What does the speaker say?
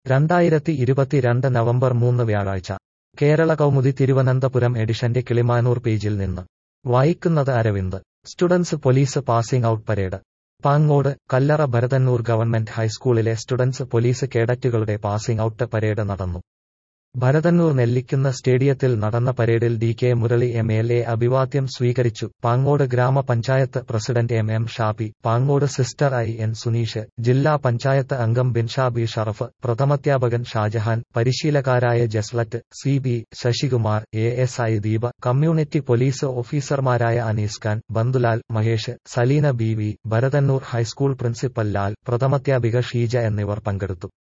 രണ്ടായിരത്തി ഇരുപത്തിരണ്ട് നവംബർ മൂന്ന് വ്യാഴാഴ്ച കേരള കൗമുദി തിരുവനന്തപുരം എഡിഷന്റെ കിളിമാനൂർ പേജിൽ നിന്ന് വായിക്കുന്നത് Aravind students police passing out parade Pangode Kallara Bharathannoor government ഹൈസ്കൂളിലെ സ്റ്റുഡൻസ് പോലീസ് കേഡറ്റുകളുടെ പാസിംഗ് ഔട്ട് പരേഡ് നടന്നു ഭരതന്നൂർ നെല്ലിക്കുന്ന സ്റ്റേഡിയത്തിൽ നടന്ന പരേഡിൽ D K Murali M L A അഭിവാദ്യം സ്വീകരിച്ചു പാങ്ങോട് ഗ്രാമപഞ്ചായത്ത് president M M Shabi Pangode sister I N Suneesh ജില്ലാ പഞ്ചായത്ത് അംഗം ബിൻഷാബി ഷറഫ് പ്രഥമാധ്യാപകൻ ഷാജഹാൻ പരിശീലകരായ Jaslet C B Sasikumar A S I Deepa community police ഓഫീസർമാരായ Anees Khan Bandulal Mahesh Saleena B V Bharathannoor high school principal Lal പ്രഥമാധ്യാപിക ഷീജ എന്നിവർ പങ്കെടുത്തു